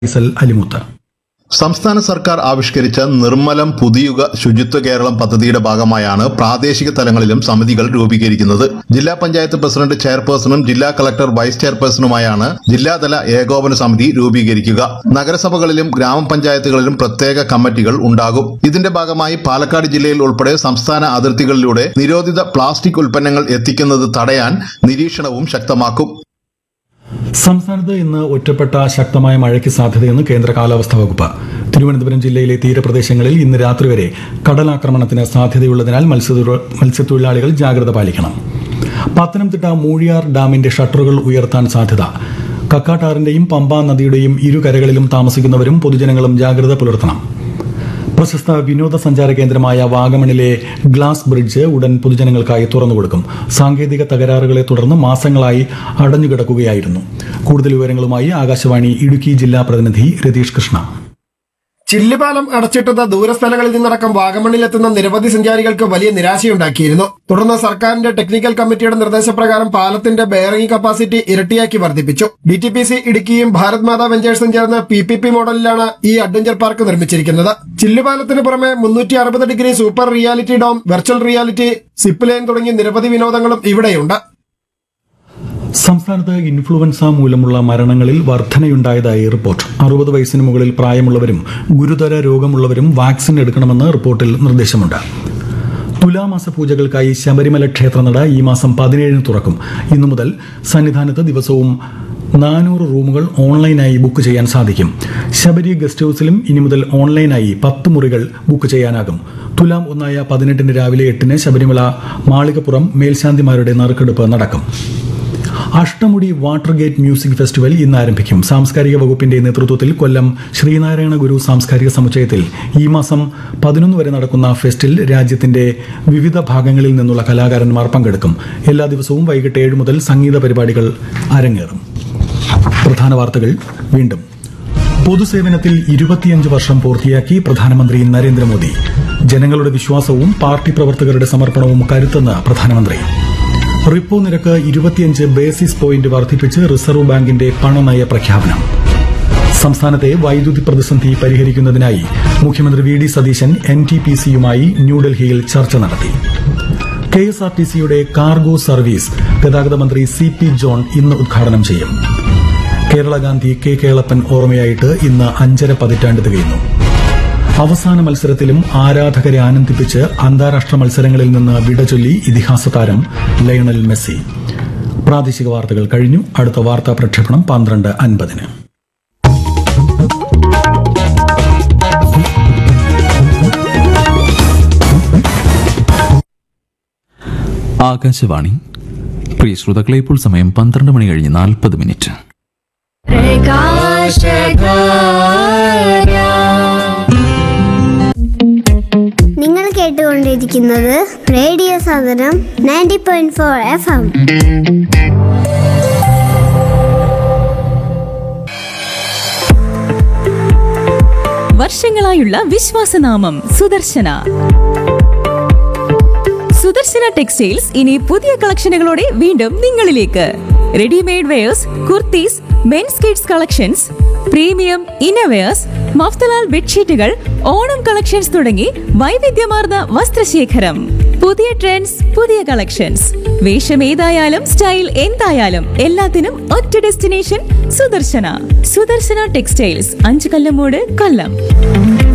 ഫൈസൽ അലിമുത്ത് സംസ്ഥാന സർക്കാർ ആവിഷ്കരിച്ച നിർമ്മലം പുതിയുഗ ശുചിത്വ കേരളം പദ്ധതിയുടെ ഭാഗമായാണ് പ്രാദേശിക തലങ്ങളിലും സമിതികൾ രൂപീകരിക്കുന്നത് ജില്ലാ പഞ്ചായത്ത് പ്രസിഡന്റ് ചെയർപേഴ്സണും ജില്ലാ കളക്ടർ വൈസ് ചെയർപേഴ്സണുമായാണ് ജില്ലാതല ഏകോപന സമിതി രൂപീകരിക്കുക നഗരസഭകളിലും ഗ്രാമപഞ്ചായത്തുകളിലും പ്രത്യേക കമ്മിറ്റികൾ ഉണ്ടാകും ഇതിന്റെ ഭാഗമായി പാലക്കാട് ജില്ലയിൽ ഉൾപ്പെടെ സംസ്ഥാന അതിർത്തികളിലൂടെ നിരോധിത പ്ലാസ്റ്റിക് ഉൽപ്പന്നങ്ങൾ എത്തിക്കുന്നത് തടയാൻ നിരീക്ഷണവും ശക്തമാക്കും സംസ്ഥാനത്ത് ഇന്ന് ഒറ്റപ്പെട്ട ശക്തമായ മഴയ്ക്ക് സാധ്യതയെന്ന് കേന്ദ്ര കാലാവസ്ഥാ വകുപ്പ് തിരുവനന്തപുരം ജില്ലയിലെ തീരപ്രദേശങ്ങളിൽ ഇന്ന് രാത്രി വരെ കടലാക്രമണത്തിന് സാധ്യതയുള്ളതിനാൽ മത്സ്യത്തൊഴിൽ- മത്സ്യത്തൊഴിലാളികൾ ജാഗ്രത പാലിക്കണം പത്തനംതിട്ട മൂഴിയാർ ഡാമിന്റെ ഷട്ടറുകൾ ഉയർത്താൻ സാധ്യത കക്കാട്ടാറിന്റെയും പമ്പാ നദിയുടെയും ഇരുകരകളിലും താമസിക്കുന്നവരും പൊതുജനങ്ങളും ജാഗ്രത പുലർത്തണം പ്രശസ്ത വിനോദസഞ്ചാര കേന്ദ്രമായ വാഗമണിലെ ഗ്ലാസ് ബ്രിഡ്ജ് ഉടൻ പൊതുജനങ്ങൾക്കായി തുറന്നുകൊടുക്കും സാങ്കേതിക തകരാറുകളെ തുടർന്ന് മാസങ്ങളായി അടഞ്ഞുകിടക്കുകയായിരുന്നു കൂടുതൽ വിവരങ്ങളുമായി ആകാശവാണി ഇടുക്കി ജില്ലാ പ്രതിനിധി രതീഷ് കൃഷ്ണ ചില്ലുപാലം അടച്ചിട്ടത് ദൂരസ്ഥലങ്ങളിൽ നിന്നടക്കം വാഗമണ്ണിലെത്തുന്ന നിരവധി സഞ്ചാരികൾക്ക് വലിയ നിരാശയുണ്ടാക്കിയിരുന്നു തുടർന്ന് സർക്കാരിന്റെ ടെക്നിക്കൽ കമ്മിറ്റിയുടെ നിർദ്ദേശപ്രകാരം പാലത്തിന്റെ ബെയറിംഗ് കപ്പാസിറ്റി ഇരട്ടിയാക്കി വർദ്ധിപ്പിച്ചു ഡി ടി പി സി ഇടുക്കിയും ഭാരത് മാതാ വെഞ്ചേഴ്സും ചേർന്ന് പി പി പി മോഡലിലാണ് ഈ അഡ്വഞ്ചർ പാർക്ക് നിർമ്മിച്ചിരിക്കുന്നത് ചില്ലുപാലത്തിന് പുറമെ മുന്നൂറ്റി അറുപത് degree super reality dome virtual reality zip line തുടങ്ങി നിരവധി വിനോദങ്ങളും ഇവിടെയുണ്ട് സംസ്ഥാനത്ത് ഇൻഫ്ലുവൻസ മൂലമുള്ള മരണങ്ങളിൽ വർധനയുണ്ടായതായി റിപ്പോർട്ട് അറുപത് വയസ്സിന് മുകളിൽ പ്രായമുള്ളവരും ഗുരുതര രോഗമുള്ളവരും വാക്സിൻ എടുക്കണമെന്ന് റിപ്പോർട്ടിൽ നിർദ്ദേശമുണ്ട് തുലാമാസ പൂജകൾക്കായി ശബരിമല ക്ഷേത്രനട ഈ മാസം പതിനേഴിന് തുറക്കും ഇന്നു മുതൽ സന്നിധാനത്ത് ദിവസവും നാനൂറ് റൂമുകൾ ഓൺലൈനായി ബുക്ക് ചെയ്യാൻ സാധിക്കും ശബരി ഗസ്റ്റ് ഹൌസിലും ഇനി മുതൽ ഓൺലൈനായി പത്ത് മുറികൾ ബുക്ക് ചെയ്യാനാകും തുലാം ഒന്നായ പതിനെട്ടിന് രാവിലെ എട്ടിന് ശബരിമല മാളികപ്പുറം മേൽശാന്തിമാരുടെ നറുക്കെടുപ്പ് നടക്കും Ashtamudi water gate music festival ഇന്ന് ആരംഭിക്കും സാംസ്കാരിക വകുപ്പിന്റെ നേതൃത്വത്തിൽ കൊല്ലം ശ്രീനാരായണ ഗുരു സാംസ്കാരിക സമുച്ചയത്തിൽ ഈ മാസം പതിനൊന്ന് വരെ നടക്കുന്ന ഫെസ്റ്റിൽ രാജ്യത്തിന്റെ വിവിധ ഭാഗങ്ങളിൽ നിന്നുള്ള കലാകാരന്മാർ പങ്കെടുക്കും എല്ലാ ദിവസവും വൈകിട്ട് ഏഴ് മുതൽ സംഗീത പരിപാടികൾ അരങ്ങേറും പ്രധാന വാർത്തകൾ വീണ്ടും പൊതുസേവനത്തിൽ ഇരുപത്തിയഞ്ച് വർഷം പൂർത്തിയാക്കി പ്രധാനമന്ത്രി നരേന്ദ്രമോദി ജനങ്ങളുടെ വിശ്വാസവും പാർട്ടി പ്രവർത്തകരുടെ സമർപ്പണവും കരുത്തെന്ന് പ്രധാനമന്ത്രി റിപ്പോ നിരക്ക് ഇരുപത്തിയഞ്ച് ബേസിസ് പോയിന്റ് വർദ്ധിപ്പിച്ച് റിസർവ് ബാങ്കിന്റെ പണനയ പ്രഖ്യാപനം സംസ്ഥാനത്തെ വൈദ്യുതി പ്രതിസന്ധി പരിഹരിക്കുന്നതിനായി മുഖ്യമന്ത്രി V D Satheesan N T P സിയുമായി ന്യൂഡൽഹിയിൽ ചർച്ച നടത്തി കെ എസ് ആർ ടി സിയുടെ കാർഗോ സർവീസ് ഗതാഗത മന്ത്രി സി പി ജോൺ ഇന്ന് ഉദ്ഘാടനം ചെയ്യും കേരള ഗാന്ധി കെ കേളപ്പൻ ഓർമ്മയായിട്ട് ഇന്ന് അഞ്ചര പതിറ്റാണ്ട് തികയുന്നു അവസാന മത്സരത്തിലും ആരാധകരെ ആനന്ദിപ്പിച്ച് അന്താരാഷ്ട്ര മത്സരങ്ങളിൽ നിന്ന് വിട ചൊല്ലി ഇതിഹാസ താരം ലയണൽ മെസ്സി പ്രാദേശിക വാർത്തകൾ കഴിഞ്ഞു അടുത്ത വാർത്താ പ്രക്ഷേപണം പന്ത്രണ്ട് അൻപതിന് ആകാശവാണി പ്രിയ ശ്രോതാക്കളെ ഇപ്പോൾ സമയം പന്ത്രണ്ട് മണി കഴിഞ്ഞ് നാൽപ്പത് മിനിറ്റ് നിങ്ങൾ കേട്ടുകൊണ്ടിരിക്കുന്നത് റേഡിയോ സാധനം ninety point four F M വർഷങ്ങളായുള്ള വിശ്വാസനാമം സുദർശന സുദർശന ടെക്സ്റ്റൈൽസ് ഇനി പുതിയ കളക്ഷനുകളോടെ വീണ്ടും നിങ്ങളിലേക്ക് readymade wears kurtis mens kids collections premium innerwears Mafatlal ബെഡ്ഷീറ്റുകൾ ഓണം കളക്ഷൻസ് തുടങ്ങി വൈവിധ്യമാർന്ന വസ്ത്രശേഖരം പുതിയ ട്രെൻഡ്സ് പുതിയ കളക്ഷൻസ് വേഷം ഏതായാലും സ്റ്റൈൽ എന്തായാലും എല്ലാത്തിനും ഒറ്റ ഡെസ്റ്റിനേഷൻ സുദർശന സുദർശന ടെക്സ്റ്റൈൽസ് അഞ്ചു കല്ലമൂട് കൊല്ലം